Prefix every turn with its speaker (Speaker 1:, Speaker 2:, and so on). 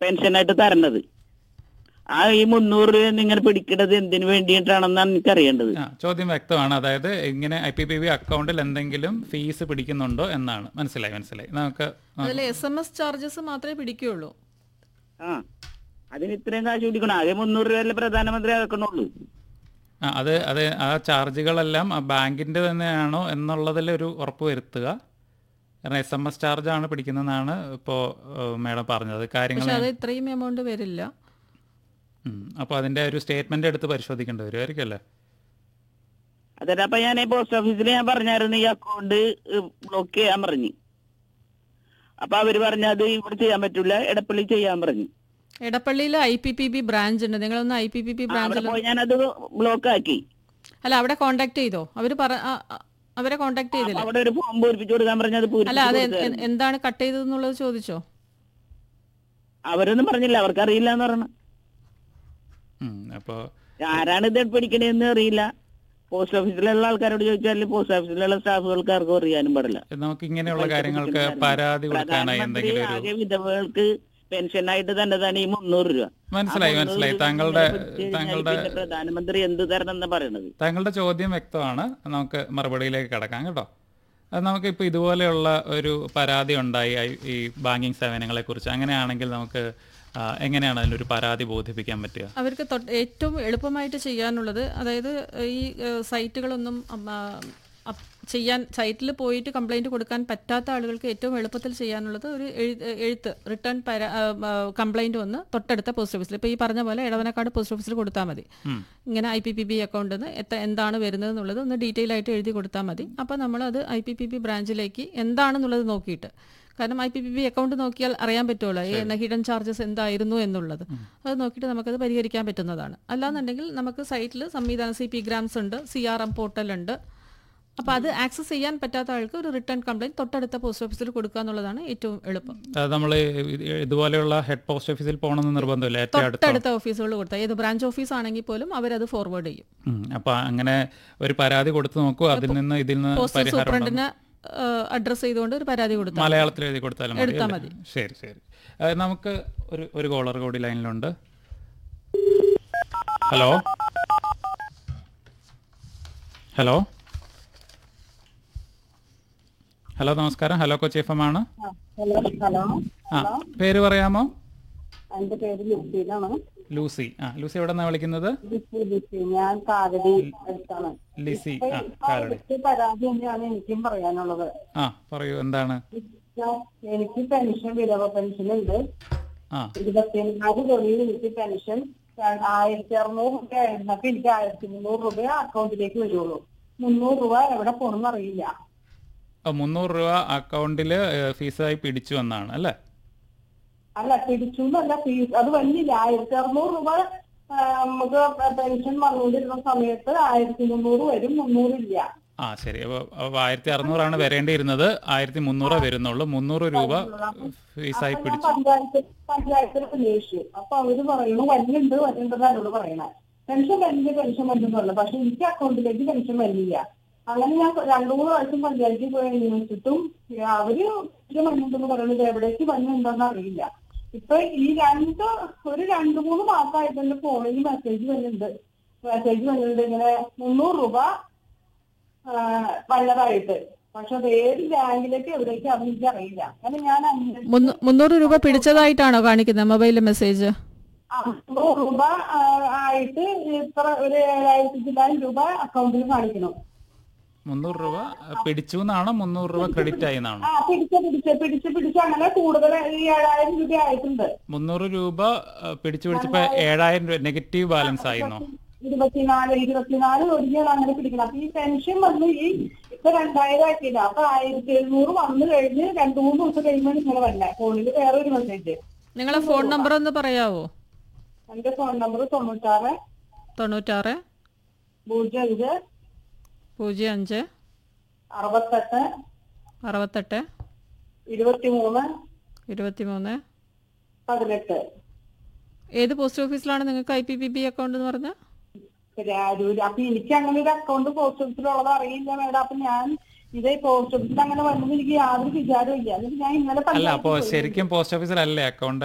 Speaker 1: പെൻഷനായിട്ട് തരണത് ആ ഈ മുന്നൂറ് രൂപ നിങ്ങൾ പിടിക്കുന്നത് എന്തിനു വേണ്ടിയിട്ടാണെന്നാണ് എനിക്ക് അറിയേണ്ടത്
Speaker 2: ആ ചോദ്യം വ്യക്തമാണ് അതായത് ഇങ്ങനെ ഐ പി പി ബി അക്കൗണ്ടിൽ എന്തെങ്കിലും ഫീസ് പിടിക്കുന്നുണ്ടോ എന്നാണ് മനസ്സിലായി മനസ്സിലായി നമുക്ക് ആ,
Speaker 3: അതിൽ എസ് എം എസ് ചാർജസ് മാത്രമേ പിടിക്കുകയുള്ളൂ
Speaker 1: ആ അതിന് ഇത്രയും കാശ് പിടിക്കണം ആകെ മുന്നൂറ് രൂപയല്ലേ പ്രധാനമന്ത്രി ആക്കണുള്ളൂ
Speaker 2: ആ, അത് അത് ആ ചാർജുകളെല്ലാം ആ ബാങ്കിന്റെ തന്നെയാണോ എന്നുള്ളതിൽ ഒരു ഉറപ്പ് വരുത്തുക കാരണം എസ് എം എസ് ചാർജാണ് പിടിക്കുന്നതെന്നാണ് ഇപ്പോൾ മേഡം പറഞ്ഞത് കാര്യങ്ങൾ
Speaker 3: പക്ഷെ അത് ഇത്രയും എമൗണ്ട് വരില്ല
Speaker 2: അപ്പോൾ അതിന്റെ ഒരു സ്റ്റേറ്റ്മെന്റ് എടുത്ത് പരിശോധിക്കേണ്ടി വരുമായിരിക്കും അല്ലേ
Speaker 1: അതെ അപ്പൊ ഞാൻ പോസ്റ്റ് ഓഫീസിൽ ഞാൻ പറഞ്ഞായിരുന്നു ഈ അക്കൗണ്ട് ബ്ലോക്ക് ചെയ്യാൻ പറഞ്ഞു അപ്പൊ അവര് പറഞ്ഞു അത് ഇവിടെ ചെയ്യാൻ പറ്റൂല എടപ്പള്ളി ചെയ്യാൻ പറഞ്ഞു
Speaker 3: എടപ്പള്ളിയിൽ I P P B branch ഉണ്ട് നിങ്ങളൊന്ന് ഐ പി പി ബി
Speaker 1: ആ, അവിടെ
Speaker 3: ബ്രാഞ്ചിൽ
Speaker 1: പോയി ഞാനത് ബ്ലോക്ക് ആക്കി
Speaker 3: അല്ല അവിടെ കോണ്ടാക്ട് ചെയ്തോ അവര് പറ ആ, ആ, അവരെ കോണ്ടാക്ട് ചെയ്തില്ല
Speaker 1: അവിടെ ഒരു ഫോം പൂരിപ്പിച്ചു കൊടുക്കാൻ പറഞ്ഞത്
Speaker 3: അല്ല അത്
Speaker 1: പൂരിപ്പിച്ചു
Speaker 3: എ- എ- എന്താണ് കട്ട് ചെയ്തതെന്നുള്ളത് ചോദിച്ചോ
Speaker 1: അവരൊന്നും പറഞ്ഞില്ല അവർക്ക് അറിയില്ല എന്ന് പറഞ്ഞു
Speaker 2: അപ്പോൾ
Speaker 1: ആരാണ് ഇത് പിടിക്കണേന്ന് അറിയില്ല പോസ്റ്റ് ഓഫീസിലുള്ള ആൾക്കാരോട് ചോദിച്ചാൽ പോസ്റ്റ് ഓഫീസിലുള്ള സ്റ്റാഫുകൾക്ക് ആർക്കും അറിയാനും പാടില്ല
Speaker 2: നമുക്ക് ഇങ്ങനെയുള്ള കാര്യങ്ങൾക്ക് പരാതി കൊടുക്കാനായി
Speaker 1: പ്രധാനമന്ത്രി
Speaker 2: എന്തെങ്കിലും ഒരു
Speaker 1: ആകെ വിധവകൾക്ക് പെൻഷനായിട്ട് തന്നതാണ് ഈ മുന്നൂറ് രൂപ
Speaker 2: മനസ്സിലായി
Speaker 1: ആ
Speaker 2: മനസ്സിലായി
Speaker 1: മുന്നൂറ് രൂപ
Speaker 2: താങ്കളുടെ
Speaker 1: ഇങ്ങനെ പിടിച്ച് കഴിഞ്ഞാൽ
Speaker 2: താങ്കളുടെ
Speaker 1: പിന്നെ പ്രധാനമന്ത്രി എന്ത് തരണം എന്ന് പറയണത്
Speaker 2: താങ്കളുടെ ചോദ്യം വ്യക്തമാണ് നമുക്ക് മറുപടിയിലേക്ക് കിടക്കാം കേട്ടോ അത് നമുക്ക് ഇപ്പോൾ ഇതുപോലെയുള്ള ഒരു പരാതി ഉണ്ടായി ഐ- ഈ ബാങ്കിങ് സേവനങ്ങളെ കുറിച്ച് അങ്ങനെയാണെങ്കിൽ നമുക്ക് ആ, എങ്ങനെയാണ് അതിനൊരു പരാതി ബോധിപ്പിക്കാൻ പറ്റുക
Speaker 3: അവർക്ക് തൊട്ട് ഏറ്റവും എളുപ്പമായിട്ട് ചെയ്യാനുള്ളത് അതായത് ഈ ഏഹ്, സൈറ്റുകളൊന്നും അം, ആ, അപ്- ചെയ്യാൻ സൈറ്റിൽ പോയിട്ട് കംപ്ലൈന്റ് കൊടുക്കാൻ പറ്റാത്ത ആളുകൾക്ക് ഏറ്റവും എളുപ്പത്തിൽ ചെയ്യാനുള്ളത് ഒരു എഴു- എഴുത്ത് റിട്ടേൺ പരാ കംപ്ലൈന്റ് വന്ന് തൊട്ടടുത്ത പോസ്റ്റ് ഓഫീസിൽ ഇപ്പോൾ ഈ പറഞ്ഞ പോലെ ഇടവനക്കാട് പോസ്റ്റ് ഓഫീസിൽ കൊടുത്താൽ മതി ഇങ്ങനെ ഐ പി പി ബി അക്കൗണ്ടിൽ നിന്ന് എത്ര എന്താണ് വരുന്നത് എന്നുള്ളത് ഒന്ന് ഡീറ്റെയിൽ ആയിട്ട് എഴുതി കൊടുത്താൽ മതി അപ്പോൾ നമ്മൾ അത് ഐ പി പി ബി ബ്രാഞ്ചിലേക്ക് എന്താണെന്നുള്ളത് നോക്കിയിട്ട് കാരണം I P P B account നോക്കിയാൽ അറിയാൻ പറ്റുമല്ലോ ഈ ഹിഡൻ ചാർജസ് എന്തായിരുന്നു എന്നുള്ളത് അത് നോക്കിയിട്ട് നമുക്കത് പരിഹരിക്കാൻ പറ്റുന്നതാണ് അല്ലാന്നുണ്ടെങ്കിൽ നമുക്ക് സൈറ്റിൽ സംവിധാനം സി പി ഗ്രാംസ് ഉണ്ട് സി ആർ എം പോർട്ടൽ ഉണ്ട് അപ്പോൾ അത് ആക്സസ് ചെയ്യാൻ പറ്റാത്ത ആൾക്ക് ഒരു റിട്ടേൺ കംപ്ലൈന്റ് തൊട്ടടുത്ത പോസ്റ്റ് ഓഫീസിൽ കൊടുക്കുക എന്നുള്ളതാണ് ഏറ്റവും എളുപ്പം
Speaker 2: നമ്മൾ ഇതുപോലെയുള്ള ഹെഡ് പോസ്റ്റ് ഓഫീസിൽ പോകണമെന്ന് നിർബന്ധമില്ല ഏറ്റവും അടുത്ത
Speaker 3: തൊട്ടടുത്ത ഓഫീസുകൾ കൊടുത്താൽ ഏത് ബ്രാഞ്ച് ഓഫീസ് ആണെങ്കിൽ പോലും അവരത് ഫോർവേഡ് ചെയ്യും
Speaker 2: ഉം. അപ്പൊ അങ്ങനെ ഒരു പരാതി കൊടുത്തു നോക്കൂ അതിൽ നിന്ന് ഇതിൽ നിന്ന്
Speaker 3: പോസ്റ്റൽ
Speaker 2: പരിഹാരം ഉണ്ടോ?
Speaker 3: സൂപ്രണ്ടിന് അഡ്രസ് ചെയ്തുകൊണ്ട് ഒരു പരാതി കൊടുത്താൽ
Speaker 2: മലയാളത്തിൽ എഴുതി കൊടുത്താലും മതി
Speaker 3: എടുത്താൽ
Speaker 2: അല്ലേ? ശരി ശരി അത് നമുക്ക് ഒരു ഒരു കോളർ കൂടി ലൈനിലുണ്ട് ഹലോ ഹലോ ഹലോ നമസ്കാരം ഹലോ കൊച്ചി എഫ് എം ആണ്
Speaker 4: ഹലോ ഹലോ
Speaker 2: ആ പേര് പറയാമോ
Speaker 4: എന്റെ പേര് ലിസിയിലാണ്
Speaker 2: ലൂസി ആ ലൂസി എവിടെ നിന്നാണ് വിളിക്കുന്നത്
Speaker 4: ലിസി ലിസി ഞാൻ കാലടി അടുത്താണ്
Speaker 2: ലിസി
Speaker 4: ഇപ്പൊ
Speaker 2: ആ
Speaker 4: ഈ
Speaker 2: കാലടി
Speaker 4: അടുത്ത പരാതി തന്നെയാണ് എനിക്കും പറയാനുള്ളത്
Speaker 2: ആ പറയൂ എന്താണ്
Speaker 4: ഞാൻ- എനിക്ക് പെൻഷൻ വിധവ പെൻഷൻ ഉണ്ട്
Speaker 2: ആ
Speaker 4: ഇരുപത്തിനാല് തൊഴിൽ എനിക്ക് പെൻഷൻ ആയിരത്തി അറുന്നൂറ് രൂപ ആയിരുന്നപ്പോ എനിക്ക് ആയിരത്തി മുന്നൂറ് രൂപ അക്കൗണ്ടിലേക്ക് വരുള്ളൂ മുന്നൂറ് രൂപ എവിടെ പോണെന്ന് അറിയില്ല
Speaker 2: ആ, മുന്നൂറ് രൂപ അക്കൗണ്ടിൽ ഫീസായി പിടിച്ചു എന്നാണ് അല്ലേ
Speaker 4: അല്ല പിടിച്ചു എന്നല്ല ഫീസ് അത് വന്നില്ല ആയിരത്തി അറുന്നൂറ് രൂപ ആ, നമുക്ക് പെൻഷൻ വന്നുകൊണ്ടിരുന്ന സമയത്ത് ആയിരത്തി മുന്നൂറ് വരും മുന്നൂറില്ല
Speaker 2: ആ ശരി അപ്പോൾ ആയിരത്തി അറുന്നൂറാണ് വരേണ്ടിയിരുന്നത് ആയിരത്തി മുന്നൂറ് വരുന്നുള്ളൂ മുന്നൂറ് രൂപ ഫീസായി
Speaker 4: അപ്പൊ ഞാൻ
Speaker 2: പിടിച്ചു
Speaker 4: പഞ്ചായത്ത് പഞ്ചായത്തിൽ അന്വേഷിച്ചു അപ്പൊ അവര് പറയുന്നു വരുന്നുണ്ട് വരുന്നുണ്ടെന്ന് എന്നോട് പറയണേ പെൻഷൻ വരുന്നത് പെൻഷൻ വരുന്നതല്ല പക്ഷെ എനിക്ക് അക്കൗണ്ടിലേക്ക് പെൻഷൻ വരുന്നില്ല അങ്ങനെ ഞാൻ രണ്ടു മൂന്ന് പ്രാവശ്യം പഞ്ചായത്തിൽ പോയി അന്വേഷിച്ചിട്ടും അവര് പെൻഷൻ വരുന്നുണ്ടെന്ന് പറയുന്നത് എവിടേക്ക് വരുന്നുണ്ടെന്ന് അറിയില്ല ഇപ്പൊ ഈ രണ്ട് ഒരു രണ്ടു മൂന്ന് മാസമായിട്ട് എന്റെ ഫോണിൽ മെസ്സേജ് വരുന്നുണ്ട് മെസ്സേജ് വരുന്നുണ്ട് ഇങ്ങനെ മുന്നൂറ് രൂപ ആ, വന്നതായിട്ട് പക്ഷെ അത് ഏത് ബാങ്കിലേക്ക് എവിടേക്ക് അത് എനിക്ക് അറിയില്ല കാരണം ഞാൻ അന്വേഷിച്ചു
Speaker 3: മുന്നൂ- മുന്നൂറ് രൂപ പിടിച്ചതായിട്ടാണോ കാണിക്കുന്നത് മൊബൈലിൽ മെസ്സേജ്
Speaker 4: ആ, നൂറ് രൂപ ആ, ആയിട്ട് ഇത്ര ഒരു ഏഴായിരത്തി ചില്ലായിരം രൂപ അക്കൗണ്ടിൽ കാണിക്കണം
Speaker 2: മുന്നൂറ് രൂപ പിടിച്ചു എന്നാണോ മുന്നൂറ് രൂപ ക്രെഡിറ്റ് ആയി എന്നാണോ
Speaker 4: ആ പിടിച്ച് പിടിച്ച് പിടിച്ച് പിടിച്ച് അങ്ങനെ കൂടുതൽ ഈ ഏഴായിരം രൂപ ആയിട്ടുണ്ട്
Speaker 2: മുന്നൂറ് രൂപ ആ, പിടിച്ചു പിടിച്ചപ്പോ ഏഴായിരം രൂപ നെഗറ്റീവ് ബാലൻസ് ആയിരുന്നോ
Speaker 4: ഇരുപത്തിനാല് ഇരുപത്തിനാല് ഒരിക്കലും അങ്ങനെ പിടിക്കണം അപ്പൊ ഈ പെൻഷൻ വന്ന് ഈ ഇപ്പൊ രണ്ടായിരം ആക്കിയില്ല അപ്പൊ ആയിരത്തി എഴുന്നൂറ് വന്നു കഴിഞ്ഞ് രണ്ടു മൂന്ന് ദിവസം കഴിയുമ്പോൾ ഇങ്ങനെ വല്ല ഫോണിൽ വേറെ ഒരു മെസ്സേജ്
Speaker 3: നിങ്ങളെ ഫോൺ നമ്പർ ഒന്ന് പറയാവോ
Speaker 4: എന്റെ ഫോൺ നമ്പർ തൊണ്ണൂറ്റാറ്
Speaker 3: തൊണ്ണൂറ്റാറ്
Speaker 4: പൂജ്യം അഞ്ച്
Speaker 3: പൂജ്യം അഞ്ച്
Speaker 4: അറുപത്തെട്ട്
Speaker 3: അറുപത്തെട്ട്
Speaker 4: ഇരുപത്തിമൂന്ന്
Speaker 3: ഇരുപത്തിമൂന്ന്
Speaker 4: പതിനെട്ട്
Speaker 3: ഏത് പോസ്റ്റ് ഓഫീസിലാണ് നിങ്ങൾക്ക് I P P B account എന്ന് പറഞ്ഞാൽ
Speaker 4: രാജൂര് അപ്പൊ എനിക്ക് അങ്ങനെ ഒരു അക്കൗണ്ട് പോസ്റ്റ് ഓഫീസിലുള്ളത് അറിയില്ല മേഡം അപ്പൊ ഞാൻ ഇത് പോസ്റ്റ് ഓഫീസിൽ അങ്ങനെ വന്നത് എനിക്ക് യാതൊരു വിചാരവും ഇല്ല എന്നിട്ട് ഞാൻ ഇന്നലെ
Speaker 2: അല്ല
Speaker 4: പഞ്ചായത്തിൽ
Speaker 2: അപ്പോ
Speaker 4: പോയി.
Speaker 2: ശരിക്കും പോസ്റ്റ് ഓഫീസിലല്ലേ അക്കൗണ്ട്